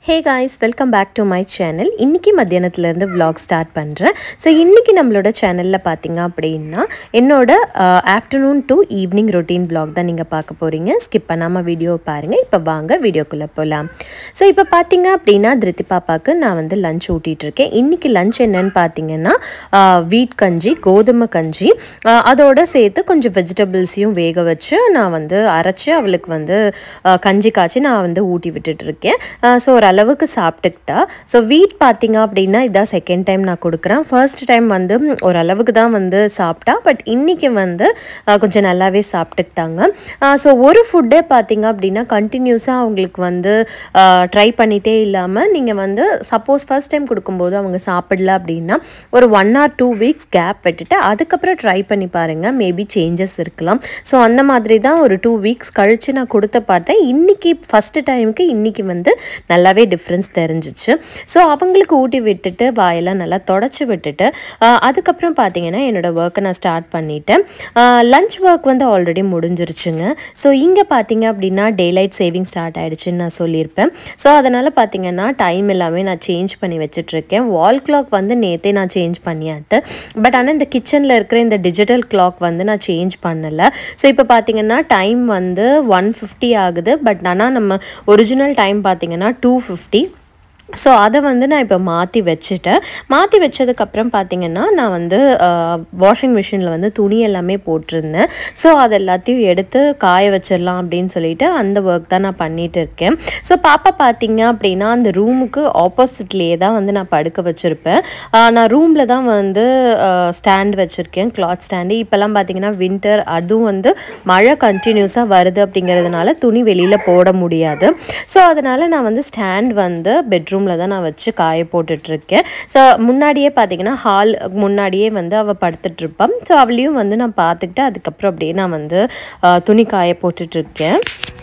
hey guys welcome back to my channel இன்றைக்கி மத்தியானத்துலேருந்து vlog start பண்ணுறேன் ஸோ இன்றைக்கி நம்மளோட சேனலில் பார்த்தீங்க அப்படின்னா என்னோட afternoon to evening routine vlog தான் நீங்கள் பார்க்க போகிறீங்க ஸ்கிப் பண்ணாமல் வீடியோ பாருங்கள் இப்போ வாங்க வீடியோக்குள்ளே போகலாம் ஸோ இப்போ பார்த்தீங்க அப்படின்னா திருத்தி பாப்பாவுக்கு நான் வந்து லஞ்ச் ஊட்டிகிட்டு இருக்கேன் இன்றைக்கி லஞ்ச் என்னன்னு பார்த்தீங்கன்னா வீட் கஞ்சி கோதுமை கஞ்சி ஆஹ் அதோட சேர்த்து கொஞ்சம் வெஜிடபிள்ஸையும் வேக வச்சு நான் வந்து அரைச்சி அவளுக்கு வந்து ஆஹ் கஞ்சி காய்ச்சி நான் வந்து ஊட்டி விட்டுட்டு இருக்கேன் ஸோ ஓரளவுக்கு சாப்பிட்டுக்கிட்டா ஸோ வீட் பார்த்தீங்க அப்படின்னா இதான் செகண்ட் டைம் நான் கொடுக்குறேன் ஃபர்ஸ்ட் டைம் வந்து ம், ஓரளவுக்கு தான் வந்து சாப்பிட்டா பட் இன்னைக்கு வந்து ஆஹ் கொஞ்சம் நல்லாவே சாப்பிட்டுக்கிட்டாங்க ஸோ ஒரு ஃபுட்டே பார்த்தீங்க அப்படின்னா கண்டினியூஸாக அவங்களுக்கு வந்து ட்ரை பண்ணிகிட்டே இல்லாமல் நீங்கள் வந்து சப்போஸ் ஃபர்ஸ்ட் டைம் கொடுக்கும்போது அவங்க சாப்பிடல அப்படின்னா ஒரு one or two weeks gap விட்டுட்டு அதுக்கப்புறம் ட்ரை பண்ணி பாருங்கள் மேபி சேஞ்சஸ் இருக்கலாம் ஸோ அந்த மாதிரி தான் ஒரு டூ வீக்ஸ் கழித்து நான் கொடுத்த பார்த்தேன் இன்னைக்கு ஃபஸ்ட்டு டைமுக்கு இன்னைக்கு வந்து நல்லாவே டிஃப்ரென்ஸ் தெரிஞ்சிச்சு ஸோ அவங்களுக்கு ஊட்டி விட்டுட்டு வாயெல்லாம் நல்லா தொடச்சி விட்டுட்டு ஆஹ் அதுக்கப்புறம் பார்த்தீங்கன்னா என்னோட ஒர்க்கை நான் ஸ்டார்ட் பண்ணிட்டேன் லஞ்ச் ஒர்க் வந்து ஆல்ரெடி முடிஞ்சிருச்சுங்க ஸோ இங்கே பார்த்தீங்க அப்படின்னா டேலைட் சேவிங் ஸ்டார்ட் ஆயிடுச்சுன்னு நான் சொல்லியிருப்பேன் ஸோ அதனால் பார்த்தீங்கன்னா டைம் எல்லாமே நான் சேஞ்ச் பண்ணி வச்சிட்ருக்கேன் வால் கிளாக் வந்து நேற்றே நான் சேஞ்ச் பண்ணியாத்து பட் ஆனால் இந்த கிச்சனில் இருக்கிற இந்த டிஜிட்டல் கிளாக் வந்து நான் சேஞ்ச் பண்ணலை ஸோ இப்போ பார்த்தீங்கன்னா டைம் வந்து ஒன் ஃபிஃப்டி ஆகுது பட் ஆனால் நம்ம ஒரிஜினல் டைம் பார்த்தீங்கன்னா டூ ஃபிஃப்டி ஸோ அதை வந்து நான் இப்போ மாற்றி வச்சுட்டேன் மாற்றி வச்சதுக்கப்புறம் பார்த்தீங்கன்னா நான் வந்து வாஷிங் மிஷினில் வந்து துணி எல்லாமே போட்டிருந்தேன் ஸோ அது எல்லாத்தையும் எடுத்து காய வச்சிடலாம் அப்படின்னு சொல்லிட்டு அந்த ஒர்க் தான் நான் பண்ணிட்டு இருக்கேன் ஸோ பாப்பா பார்த்தீங்க அப்படின்னா அந்த ரூமுக்கு ஆப்போசிட்லேயே தான் வந்து நான் படுக்க வச்சுருப்பேன் ஆஹ் நான் ரூமில் தான் வந்து ஸ்டாண்ட் வச்சுருக்கேன் கிளாத் ஸ்டாண்டு இப்போல்லாம் பார்த்தீங்கன்னா வின்டர் அதுவும் வந்து மழை கண்டினியூஸாக வருது அப்படிங்கிறதுனால துணி வெளியில் போட முடியாது ஸோ அதனால் நான் வந்து ஸ்டாண்ட் வந்து பெட்ரூமில் தான் நான் வச்சு காய போட்டுட்ருக்கேன் ஸோ முன்னாடியே பார்த்தீங்கன்னா ஹால் முன்னாடியே வந்து அவள் படுத்துட்ருப்பான் ஸோ அவளையும் வந்து நான் பார்த்துக்கிட்டு அதுக்கப்புறம் அப்படியே நான் வந்து ஆஹ் துணி காய போட்டுட்ருக்கேன்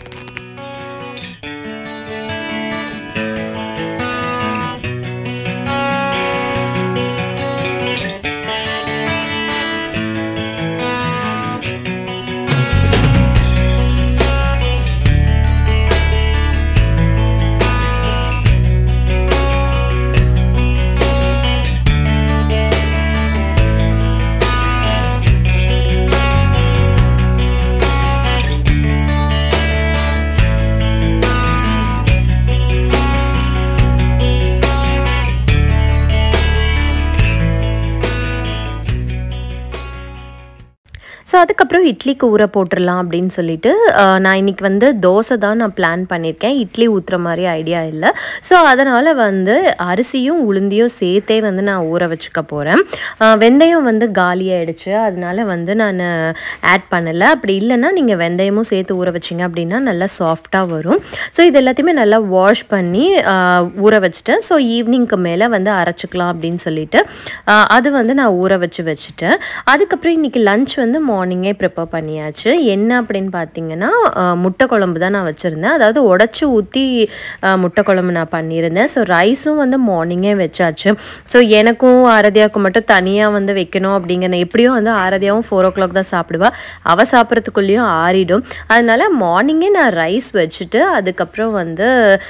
ஸோ அதுக்கப்புறம் இட்லிக்கு ஊற போட்டுடலாம் அப்படின்னு சொல்லிட்டு ஆஹ், நான் இன்னைக்கு வந்து தோசை தான் நான் பிளான் பண்ணியிருக்கேன் இட்லி ஊற்றுற மாதிரி ஐடியா இல்லை ஸோ அதனால் வந்து அரிசியும் உளுந்தியும் சேர்த்தே வந்து நான் ஊற வச்சுக்க போகிறேன் வெந்தயம் வந்து காலியாயிடுச்சு அதனால வந்து நான் ஆட் பண்ணலை அப்படி இல்லைன்னா நீங்கள் வெந்தயமும் சேர்த்து ஊற வச்சிங்க அப்படின்னா நல்லா சாஃப்டாக வரும் ஸோ இது எல்லாத்தையுமே நல்லா வாஷ் பண்ணி ஆஹ், ஊற வச்சுட்டேன் ஸோ ஈவினிங்க்கு மேலே வந்து அரைச்சிக்கலாம் அப்படின்னு சொல்லிட்டு ஆஹ், அது வந்து நான் ஊற வச்சு வச்சுட்டேன் அதுக்கப்புறம் இன்னைக்கு லஞ்ச் வந்து மார்னிங்கே ப்ரிப்பேர் பண்ணியாச்சு என்ன அப்படின்னு பார்த்தீங்கன்னா ஆஹ், முட்டை குழம்பு தான் நான் வச்சுருந்தேன் அதாவது உடச்சி ஊற்றி முட்டை குழம்பு நான் பண்ணியிருந்தேன் ஸோ ரைஸும் வந்து மார்னிங்கே வச்சாச்சு ஸோ எனக்கும் ஆரதியாவுக்கும் மட்டும் தனியாக வந்து வைக்கணும் அப்படிங்கிற எப்படியும் வந்து ஆரதியாவும் ஃபோர் ஓ கிளாக் தான் சாப்பிடுவா அவள் சாப்பிட்றதுக்குள்ளேயும் ஆறிடும் அதனால மார்னிங்கே நான் ரைஸ் வச்சுட்டு அதுக்கப்புறம் வந்து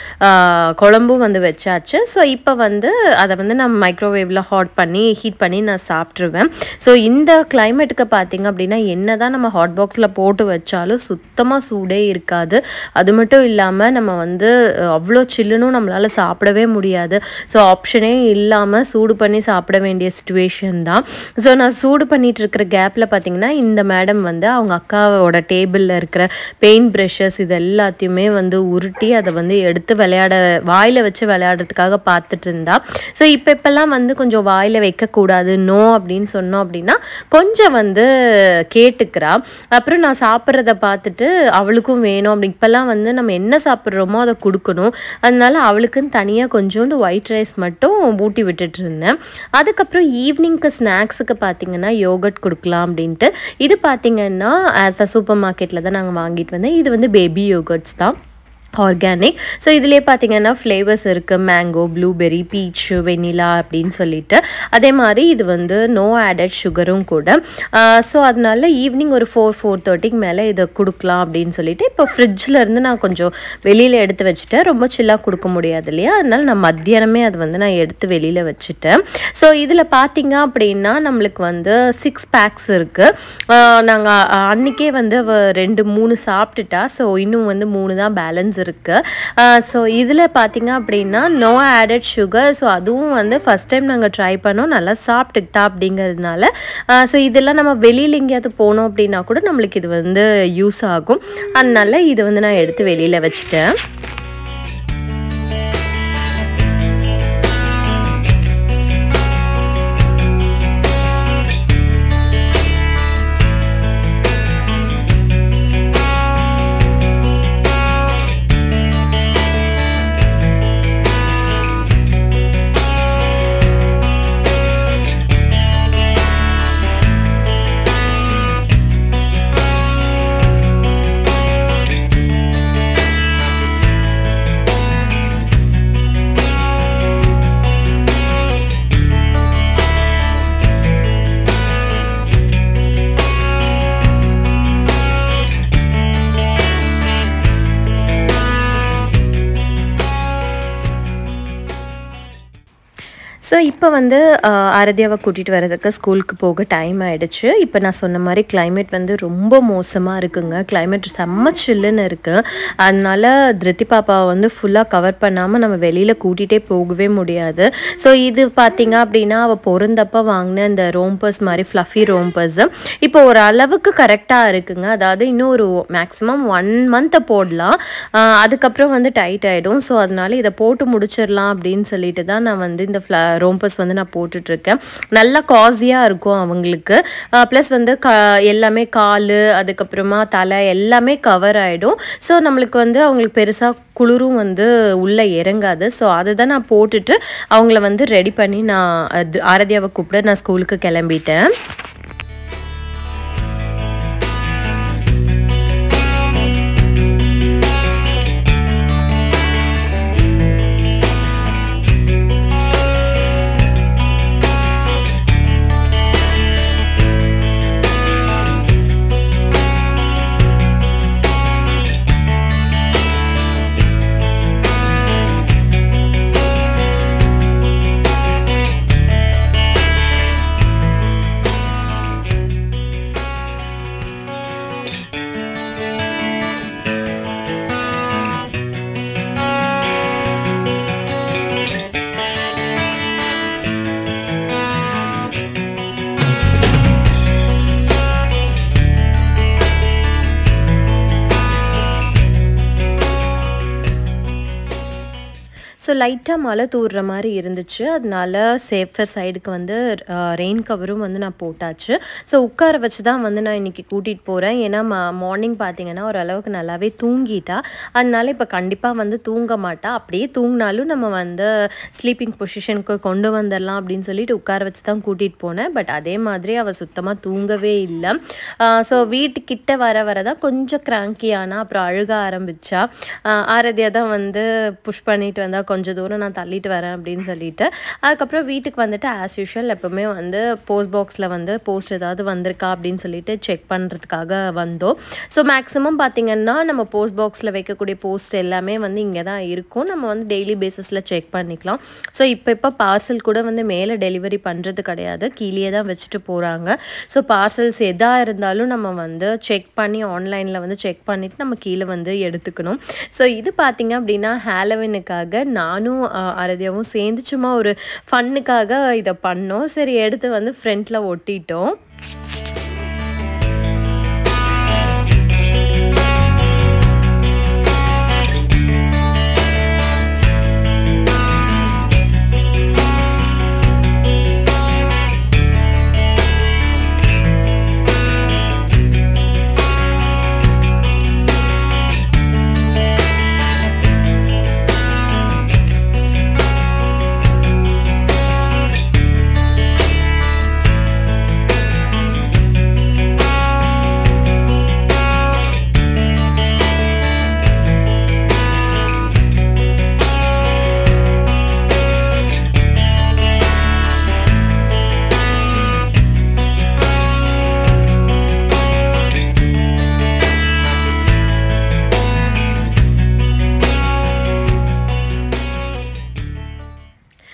ஆஹ், குழம்பும் வந்து வச்சாச்சு ஸோ இப்போ வந்து அதை வந்து நான் மைக்ரோவேவில் ஹாட் பண்ணி ஹீட் பண்ணி நான் சாப்பிட்ருவேன் ஸோ இந்த கிளைமேட்டுக்கு பார்த்தீங்க அப்படின்னா என்ன தான் நம்ம ஹாட் பாக்ஸில் போட்டு வச்சாலும் சுத்தமாக சூடே இருக்காது அது மட்டும் இல்லாமல் நம்ம வந்து அஹ், அவ்வளோ சில்லுனும் நம்மளால் சாப்பிடவே முடியாது ஸோ ஆப்ஷனே இல்லாமல் சூடு பண்ணி சாப்பிட வேண்டிய சுச்சுவேஷன் தான் ஸோ நான் சூடு பண்ணிட்டு இருக்கிற கேப்பில் பார்த்தீங்கன்னா இந்த மேடம் வந்து அவங்க அக்காவோட டேபிளில் இருக்கிற பெயிண்ட் ப்ரஷஸ் இது எல்லாத்தையுமே வந்து உருட்டி அதை வந்து எடுத்து விளையாட வாயில் வச்சு விளையாடுறதுக்காக பார்த்துட்டு இருந்தா ஸோ இப்போ இப்போல்லாம் வந்து கொஞ்சம் வாயில் வைக்கக்கூடாது நோ அப்படின்னு சொன்னோம் அப்படின்னா கொஞ்சம் வந்து கேட்டுக்கிறா அப்புறம் நான் சாப்பிட்றத பார்த்துட்டு அவளுக்கும் வேணும் அப்படி இப்போல்லாம் வந்து நம்ம என்ன சாப்பிட்றோமோ அதை கொடுக்கணும் அதனால அவளுக்குன்னு தனியாக கொஞ்சோண்டு ஒயிட் ரைஸ் மட்டும் ஊட்டி விட்டுட்டு இருந்தேன் அதுக்கப்புறம் ஈவினிங்க்கு ஸ்நாக்ஸுக்கு பார்த்தீங்கன்னா யோகட் கொடுக்கலாம் அப்படின்ட்டு இது பார்த்தீங்கன்னா ஆஸ் அ சூப்பர் மார்க்கெட்டில் தான் நாங்கள் வாங்கிட்டு வந்தேன் இது வந்து பேபி யோகர்ட்ஸ் தான் ஆர்கானிக் ஸோ இதுலேயே பார்த்தீங்கன்னா ஃப்ளேவர்ஸ் இருக்குது மேங்கோ ப்ளூபெர்ரி பீச் வெனிலா அப்படின்னு சொல்லிட்டு அதே மாதிரி இது வந்து நோ ஆடட் சுகரும் கூட ஸோ அதனால ஈவினிங் ஒரு ஃபோர் ஃபோர் தேர்ட்டிக்கு மேலே இதை கொடுக்கலாம் அப்படின்னு சொல்லிட்டு இப்போ ஃப்ரிட்ஜில் இருந்து நான் கொஞ்சம் வெளியில் எடுத்து வச்சுட்டேன் ரொம்ப சில்லாக கொடுக்க முடியாது இல்லையா அதனால நான் மத்தியானமே அது வந்து நான் எடுத்து வெளியில் வச்சுட்டேன் ஸோ இதில் பார்த்தீங்க அப்படின்னா நம்மளுக்கு வந்து சிக்ஸ் பேக்ஸ் இருக்குது நாங்கள் அன்றைக்கே வந்து அவ ரெண்டு மூணு சாப்பிட்டுட்டா ஸோ இன்னும் வந்து மூணு தான் பேலன்ஸ் இருக்குது ஸோ இதில் பார்த்தீங்க அப்படின்னா நோ ஆடட் சுகர் ஸோ அதுவும் வந்து ஃபஸ்ட் டைம் நாங்கள் ட்ரை பண்ணோம் நல்லா சாப்பிட்டுக்கிட்டா அப்படிங்கிறதுனால ஸோ இதெல்லாம் நம்ம வெளியில் எங்கேயாவது போனோம் அப்படின்னா கூட நம்மளுக்கு இது வந்து யூஸ் ஆகும் அதனால இது வந்து நான் எடுத்து வெளியில் வச்சுட்டேன் ஸோ இப்போ வந்து ஆரதியாவை கூட்டிகிட்டு வரதுக்கு ஸ்கூலுக்கு போக டைம் ஆகிடுச்சு இப்போ நான் சொன்ன மாதிரி climate வந்து ரொம்ப மோசமாக இருக்குங்க climate செம்ம சில்லுன்னு இருக்குது அதனால திருத்தி பாப்பாவை வந்து ஃபுல்லாக கவர் பண்ணாமல் நம்ம வெளியில் கூட்டிகிட்டே போகவே முடியாது ஸோ இது பார்த்தீங்க அப்படின்னா அவள் பிறந்தப்ப வாங்கின இந்த ரோம்பர்ஸ் மாதிரி ஃப்ளஃபி ரோம்பர்ஸ் இப்போ ஒரு அளவுக்கு கரெக்டாக இருக்குங்க அதாவது இன்னும் ஒரு மேக்ஸிமம் ஒன் மந்த்தை போடலாம் ஆஹ் அதுக்கப்புறம் வந்து டைட் ஆகிடும் ஸோ அதனால இதை போட்டு முடிச்சிடலாம் அப்படின்னு சொல்லிட்டு தான் நான் வந்து இந்த ஃப்ள ரோம்பஸ் வந்து நான் போட்டுட்ருக்கேன் நல்லா காஸியாக இருக்கும் அவங்களுக்கு ப்ளஸ் வந்து க எல்லாமே கால் அதுக்கப்புறமா தலை எல்லாமே கவர் ஆகிடும் ஸோ நம்மளுக்கு வந்து அவங்களுக்கு பெருசாக குளிரும் வந்து உள்ளே இறங்காது ஸோ அதை தான் நான் போட்டுட்டு அவங்கள வந்து ரெடி பண்ணி நான் அது ஆரதியாவை கூப்பிட நான் ஸ்கூலுக்கு கிளம்பிட்டேன் ஸோ லைட்டாக மழை தூர்ற மாதிரி இருந்துச்சு அதனால சேஃபர் சைடுக்கு வந்து ரெயின் கவரும் வந்து நான் போட்டாச்சு ஸோ உட்கார வச்சு தான் வந்து நான் இன்றைக்கி கூட்டிகிட்டு போகிறேன் ஏன்னா மார்னிங் பார்த்தீங்கன்னா ஓரளவுக்கு நல்லாவே தூங்கிட்டா அதனால இப்போ கண்டிப்பாக வந்து தூங்க மாட்டா அப்படியே தூங்கினாலும் நம்ம வந்து ஸ்லீப்பிங் பொசிஷனுக்கு கொண்டு வந்துடலாம் அப்படின்னு சொல்லிட்டு உட்கார வச்சு தான் கூட்டிகிட்டு போனேன் பட் அதே மாதிரி அவள் சுத்தமாக தூங்கவே இல்லை ஸோ வீட்டுக்கிட்ட வர வர தான் கொஞ்சம் கிராங்கி ஆனா அப்புறம் அழுக ஆரம்பிச்சா ஆஹ் ஆரதியா தான் வந்து புஷ் பண்ணிட்டு வந்தா கொஞ்சம் தூரம் நான் தள்ளிட்டு வரேன் அப்படின்னு சொல்லிட்டு அதுக்கப்புறம் வீட்டுக்கு வந்துட்டு ஆஸ் யூஷுவல் எப்பவுமே வந்து போஸ்ட் பாக்ஸில் வந்து போஸ்ட் ஏதாவது வந்திருக்கா அப்படின்னு சொல்லிட்டு செக் பண்ணுறதுக்காக வந்தோம் ஸோ மேக்ஸிமம் பார்த்தீங்கன்னா நம்ம போஸ்ட் பாக்ஸில் வைக்கக்கூடிய போஸ்ட் எல்லாமே வந்து இங்கே தான் இருக்கும் நம்ம வந்து டெய்லி பேசிஸில் செக் பண்ணிக்கலாம் ஸோ இப்போ இப்போ பார்சல் கூட வந்து மேலே டெலிவரி பண்ணுறது கிடையாது கீழே தான் வச்சுட்டு போகிறாங்க ஸோ பார்சல்ஸ் எதாக இருந்தாலும் நம்ம வந்து செக் பண்ணி ஆன்லைனில் வந்து செக் பண்ணிவிட்டு நம்ம கீழே வந்து எடுத்துக்கணும் ஸோ இது பார்த்தீங்க அப்படின்னா ஹாலோவினுக்காக நானும் அஹ், அரதியாவும் சேர்ந்து சும்மா ஒரு ஃபன்னுக்காக இதை பண்ணோம் சரி எடுத்து வந்து ஃப்ரண்ட்டில் ஒட்டிட்டோம்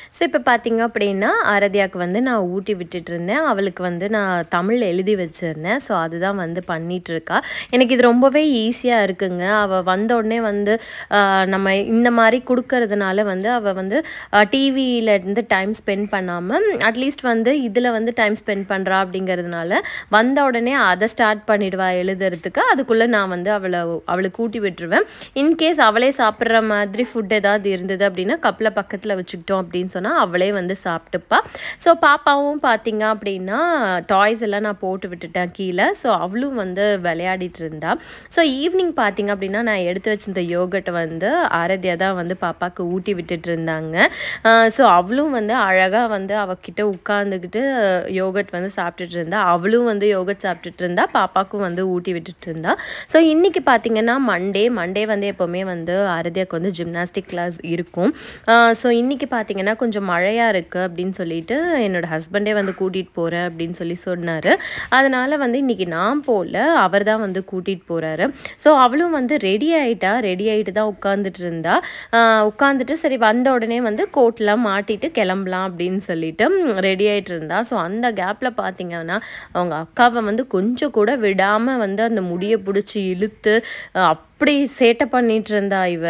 ஸோ இப்போ பார்த்தீங்க அப்படின்னா ஆரத்யாவுக்கு வந்து நான் ஊட்டி விட்டுட்டு இருந்தேன் அவளுக்கு வந்து நான் தமிழ் எழுதி வச்சுருந்தேன் ஸோ அதுதான் வந்து பண்ணிட்டு இருக்கா எனக்கு இது ரொம்பவே ஈஸியாக இருக்குங்க அவள் வந்த உடனே வந்து ஆஹ், நம்ம இந்த மாதிரி கொடுக்கறதுனால வந்து அவள் வந்து டிவியில இருந்து டைம் ஸ்பெண்ட் பண்ணாமல் அட்லீஸ்ட் வந்து இதில் வந்து டைம் ஸ்பெண்ட் பண்ணுறா அப்படிங்கிறதுனால வந்த உடனே அதை ஸ்டார்ட் பண்ணிடுவா எழுதுறதுக்கு அதுக்குள்ளே நான் வந்து அவளை அவளுக்கு ஊட்டி விட்டுருவேன் இன்கேஸ் அவளே சாப்பிட்ற மாதிரி ஃபுட் ஏதாவது இருந்தது அப்படின்னா கப்பில் பக்கத்தில் வச்சுக்கிட்டோம் அப்படின்னு சொன்னால் அவளே வந்து சாப்பிட்டுப்பா ஸோ பாப்பாவும் பார்த்தீங்க அப்படின்னா டாய்ஸ் எல்லாம் நான் போட்டு விட்டுட்டேன் கீழே ஸோ அவளும் வந்து விளையாடிட்டு இருந்தா ஸோ ஈவினிங் பார்த்தீங்க அப்படின்னா நான் எடுத்து வச்சிருந்த யோகட்டை வந்து ஆரத்யா தான் வந்து பாப்பாவுக்கு ஊட்டி விட்டுட்டு இருந்தாங்க ஸோ அவளும் வந்து அழகாக வந்து அவகிட்ட உட்காந்துக்கிட்டு யோகட் வந்து சாப்பிட்டுட்டு இருந்தா அவளும் வந்து யோகட் சாப்பிட்டுட்டு இருந்தா பாப்பாவுக்கும் வந்து ஊட்டி விட்டுட்டு இருந்தா ஸோ இன்னைக்கு பார்த்தீங்கன்னா மண்டே மண்டே வந்து எப்போவுமே வந்து ஆரத்யாவுக்கு வந்து ஜிம்னாஸ்டிக் கிளாஸ் இருக்கும் ஸோ இன்னைக்கு பார்த்தீங்கன்னா கொஞ்சம் மழையாக இருக்குது அப்படின்னு சொல்லிட்டு என்னோட ஹஸ்பண்டே வந்து கூட்டிகிட்டு போகிறேன் அப்படின்னு சொல்லி சொன்னார் அதனால வந்து இன்னைக்கு நான் போகல அவர் தான் வந்து கூட்டிகிட்டு போகிறாரு ஸோ அவளும் வந்து ரெடி ஆகிட்டா ரெடி ஆகிட்டு தான் உட்காந்துட்டு இருந்தா ஆஹ் உட்காந்துட்டு சரி வந்த உடனே வந்து கோட்லாம் மாட்டிட்டு கிளம்பலாம் அப்படின்னு சொல்லிட்டு ரெடி ஆகிட்டு இருந்தா ஸோ அந்த கேப்பில் பார்த்தீங்கன்னா அவங்க அக்காவை வந்து கொஞ்சம் கூட விடாமல் வந்து அந்த முடியை பிடிச்சி இழுத்து ஆஹ் அப்படி சேட்டை பண்ணிட்டு இருந்தா இவ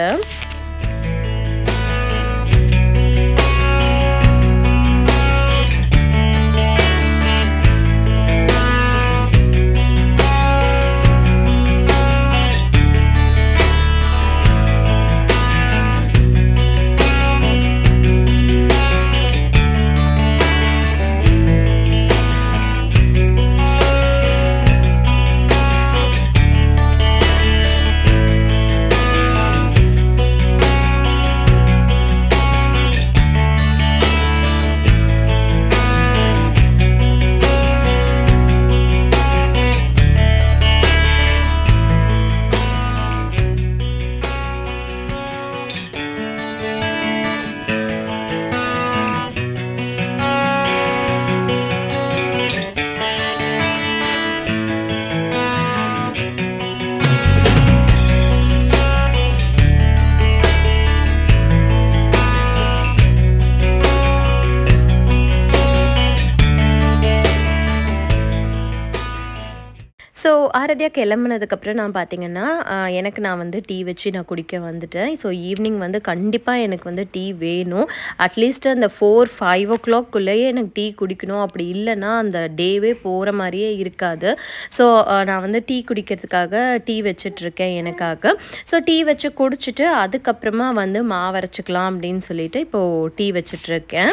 ஸோ ஆரதியா கிளம்புனதுக்கப்புறம் நான் பார்த்தீங்கன்னா ஆஹ், எனக்கு நான் வந்து டீ வச்சு நான் குடிக்க வந்துட்டேன் ஸோ ஈவினிங் வந்து கண்டிப்பாக எனக்கு வந்து டீ வேணும் அட்லீஸ்ட் அந்த ஃபோர் ஃபைவ் ஓ கிளாக்குள்ளேயே எனக்கு டீ குடிக்கணும் அப்படி இல்லைன்னா அந்த டேவே போகிற மாதிரியே இருக்காது ஸோ நான் வந்து டீ குடிக்கிறதுக்காக டீ வச்சிட்ருக்கேன் எனக்காக ஸோ டீ வச்சு குடிச்சிட்டு அதுக்கப்புறமா வந்து மாவரைச்சிக்கலாம் அப்படின்னு சொல்லிட்டு இப்போது டீ வச்சிட்ருக்கேன்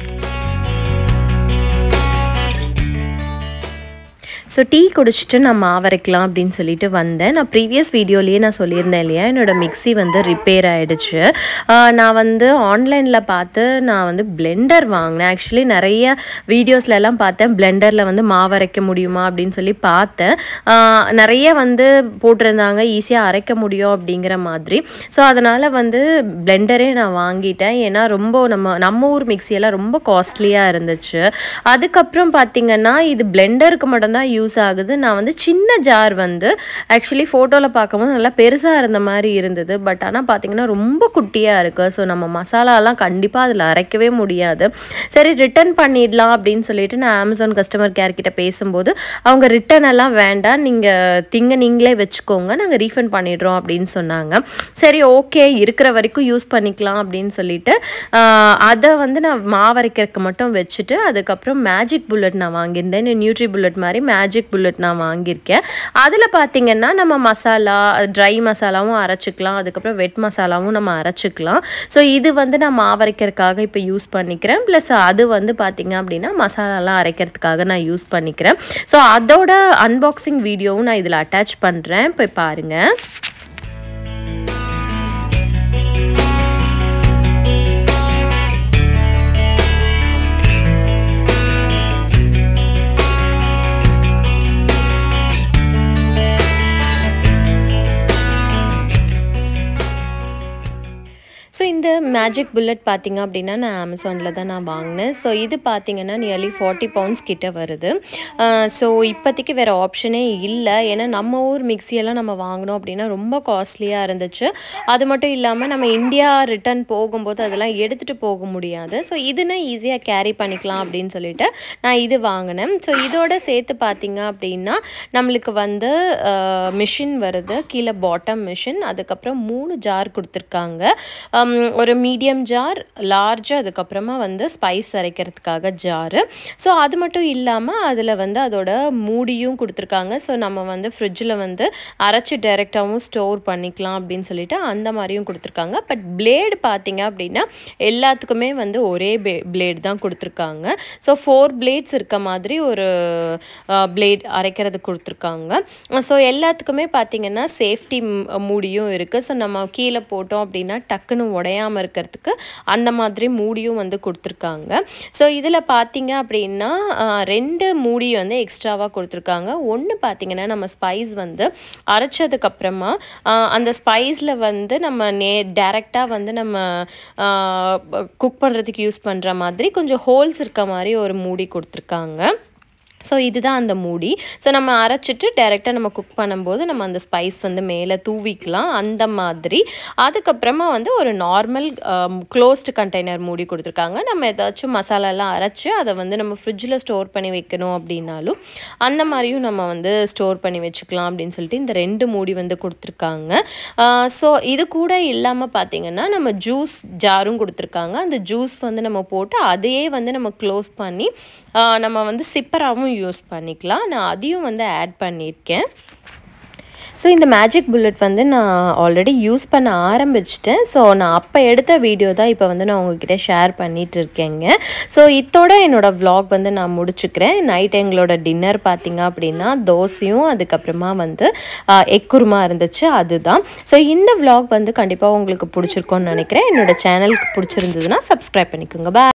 ஸோ டீ குடிச்சிட்டு நான் மாவரைக்கலாம் அப்படின்னு சொல்லிட்டு வந்தேன் நான் ப்ரீவியஸ் வீடியோலேயே நான் சொல்லியிருந்தேன் இல்லையா என்னோடய மிக்ஸி வந்து ரிப்பேர் ஆகிடுச்சு நான் வந்து ஆன்லைனில் பார்த்து நான் வந்து பிளெண்டர் வாங்கினேன் ஆக்சுவலி நிறைய வீடியோஸ்ல எல்லாம் பார்த்தேன் பிளெண்டரில் வந்து மாவரைக்க முடியுமா அப்படின்னு சொல்லி பார்த்தேன் ஆஹ் நிறைய வந்து போட்டிருந்தாங்க ஈஸியாக அரைக்க முடியும் அப்படிங்கிற மாதிரி ஸோ அதனால் வந்து பிளெண்டரே நான் வாங்கிட்டேன் ஏன்னா ரொம்ப நம்ம நம்ம ஊர் மிக்சியெல்லாம் ரொம்ப காஸ்ட்லியாக இருந்துச்சு அதுக்கப்புறம் பார்த்தீங்கன்னா இது பிளெண்டருக்கு மட்டும்தான் யூஸ் ஆகுது நான் வந்து சின்ன ஜார் வந்து ஆக்சுவலி ஃபோட்டோவில் பார்க்கும்போது நல்லா பெருசாக இருந்த மாதிரி இருந்தது பட் ஆனால் பார்த்தீங்கன்னா ரொம்ப குட்டியாக இருக்குது ஸோ நம்ம மசாலாலாம் கண்டிப்பாக அதில் அரைக்கவே முடியாது சரி ரிட்டர்ன் பண்ணிடலாம் அப்படின்னு சொல்லிட்டு நான் அமேசான் கஸ்டமர் கேர் கிட்ட பேசும்போது அவங்க ரிட்டர்ன் எல்லாம் வேண்டாம் நீங்கள் திங்க நீங்களே வச்சுக்கோங்க நாங்கள் ரீஃபண்ட் பண்ணிடுறோம் அப்படின்னு சொன்னாங்க சரி ஓகே இருக்கிற வரைக்கும் யூஸ் பண்ணிக்கலாம் அப்படின்னு சொல்லிட்டு ஆஹ், அதை வந்து நான் மாவரைக்கிறதுக்கு மட்டும் வச்சுட்டு அதுக்கப்புறம் மேஜிக் புல்லட் நான் வாங்கியிருந்தேன் நியூட்ரி புல்லட் மாதிரி மேஜிக் புல்லட் நான் வாங்கியிருக்கேன் அதில் பார்த்தீங்கன்னா நம்ம மசாலா ட்ரை மசாலாவும் அரைச்சிக்கலாம் அதுக்கப்புறம் வெட் மசாலாவும் நம்ம அரைச்சிக்கலாம் ஸோ இது வந்து நான் மாவரைக்கிறதுக்காக இப்போ யூஸ் பண்ணிக்கிறேன் ப்ளஸ் அது வந்து பார்த்தீங்க அப்படின்னா மசாலாலாம் அரைக்கிறதுக்காக நான் யூஸ் பண்ணிக்கிறேன் ஸோ அதோட அன்பாக்சிங் வீடியோவும் நான் இதில் அட்டாச் பண்ணுறேன் போய் பாருங்கள் ஸோ இந்த மேஜிக் புல்லட் பார்த்தீங்க அப்படின்னா நான் அமேசானில் தான் நான் வாங்கினேன் ஸோ இது பார்த்தீங்கன்னா நியர்லி ஃபார்ட்டி பவுண்ட்ஸ் கிட்ட வருது ஸோ இப்போதைக்கு வேறு ஆப்ஷனே இல்லை ஏன்னா நம்ம ஊர் மிக்சியெல்லாம் நம்ம வாங்கினோம் அப்படின்னா ரொம்ப காஸ்ட்லியாக இருந்துச்சு அது மட்டும் இல்லாமல் நம்ம இந்தியா ரிட்டர்ன் போகும்போது அதெல்லாம் எடுத்துகிட்டு போக முடியாது ஸோ இதுனா ஈஸியாக கேரி பண்ணிக்கலாம் அப்படின்னு சொல்லிட்டு நான் இது வாங்கினேன் ஸோ இதோட சேர்த்து பார்த்தீங்க அப்படின்னா நம்மளுக்கு வந்து மிஷின் வருது கீழே பாட்டம் மிஷின் அதுக்கப்புறம் மூணு ஜார் கொடுத்துருக்காங்க um, ஒரு மீடியம் ஜார் லார்ஜ் அதுக்கப்புறமா வந்து ஸ்பைஸ் அரைக்கிறதுக்காக ஜாரு ஸோ அது மட்டும் இல்லாமல் அதில் வந்து அதோட மூடியும் கொடுத்துருக்காங்க ஸோ நம்ம வந்து ஃப்ரிட்ஜில் வந்து அரைச்சி டைரெக்டாகவும் ஸ்டோர் பண்ணிக்கலாம் அப்படின்னு சொல்லிட்டு அந்த மாதிரியும் கொடுத்துருக்காங்க பட் பிளேடு பார்த்தீங்க அப்படின்னா எல்லாத்துக்குமே வந்து ஒரே பிளேடு தான் கொடுத்துருக்காங்க ஸோ ஃபோர் பிளேட்ஸ் இருக்க மாதிரி ஒரு பிளேட் அரைக்கிறது கொடுத்துருக்காங்க ஸோ எல்லாத்துக்குமே பார்த்தீங்கன்னா சேஃப்டி மூடியும் இருக்குது ஸோ நம்ம கீழே போட்டோம் அப்படின்னா டக்குன்னு உடையாமல் இருக்கிறதுக்கு அந்த மாதிரி மூடியும் வந்து கொடுத்துருக்காங்க ஸோ இதில் பார்த்தீங்க அப்படின்னா ஆஹ், ரெண்டு மூடி வந்து எக்ஸ்ட்ராவாக கொடுத்துருக்காங்க ஒன்று பார்த்தீங்கன்னா நம்ம ஸ்பைஸ் வந்து அரைச்சதுக்கப்புறமா அந்த ஸ்பைஸில் வந்து நம்ம நே டேரெக்டாக வந்து நம்ம குக் பண்ணுறதுக்கு யூஸ் பண்ணுற மாதிரி கொஞ்சம் ஹோல்ஸ் இருக்க மாதிரி ஒரு மூடி கொடுத்துருக்காங்க ஸோ இதுதான் அந்த மூடி ஸோ நம்ம அரைச்சிட்டு டைரெக்டாக நம்ம குக் பண்ணும்போது நம்ம அந்த ஸ்பைஸ் வந்து மேலே தூவிக்கலாம் அந்த மாதிரி அதுக்கப்புறமா வந்து ஒரு நார்மல் க்ளோஸ்டு கண்டெய்னர் மூடி கொடுத்துருக்காங்க நம்ம ஏதாச்சும் மசாலாலாம் அரைச்சி அதை வந்து நம்ம ஃப்ரிட்ஜில் ஸ்டோர் பண்ணி வைக்கணும் அப்படின்னாலும் அந்த மாதிரியும் நம்ம வந்து ஸ்டோர் பண்ணி வச்சுக்கலாம் அப்படின்னு சொல்லிட்டு இந்த ரெண்டு மூடி வந்து கொடுத்துருக்காங்க ஸோ இது கூட இல்லாமல் பார்த்தீங்கன்னா நம்ம ஜூஸ் ஜாரும் கொடுத்துருக்காங்க அந்த ஜூஸ் வந்து நம்ம போட்டு அதையே வந்து நம்ம க்ளோஸ் பண்ணி ஆஹ் நம்ம வந்து சிப்பராகவும் யூஸ் பண்ணிக்கலாம் நான் அதையும் வந்து ஆட் பண்ணியிருக்கேன் ஸோ இந்த மேஜிக் புல்லட் வந்து நான் ஆல்ரெடி யூஸ் பண்ண ஆரம்பிச்சிட்டேன் ஸோ நான் அப்போ எடுத்த வீடியோ தான் இப்போ வந்து நான் உங்ககிட்ட ஷேர் பண்ணிட்டு இருக்கேங்க ஸோ இத்தோட என்னோட vlog வந்து நான் முடிச்சுக்கிறேன் நைட் எங்களோட டின்னர் பார்த்தீங்க அப்படின்னா தோசையும் அதுக்கப்புறமா வந்து எக் குருமா இருந்துச்சு அதுதான் ஸோ இந்த vlog வந்து கண்டிப்பாக உங்களுக்கு பிடிச்சிருக்கோன்னு நினைக்கிறேன் என்னோட சேனலுக்கு பிடிச்சிருந்ததுன்னா சப்ஸ்கிரைப் பண்ணிக்கோங்க பாய்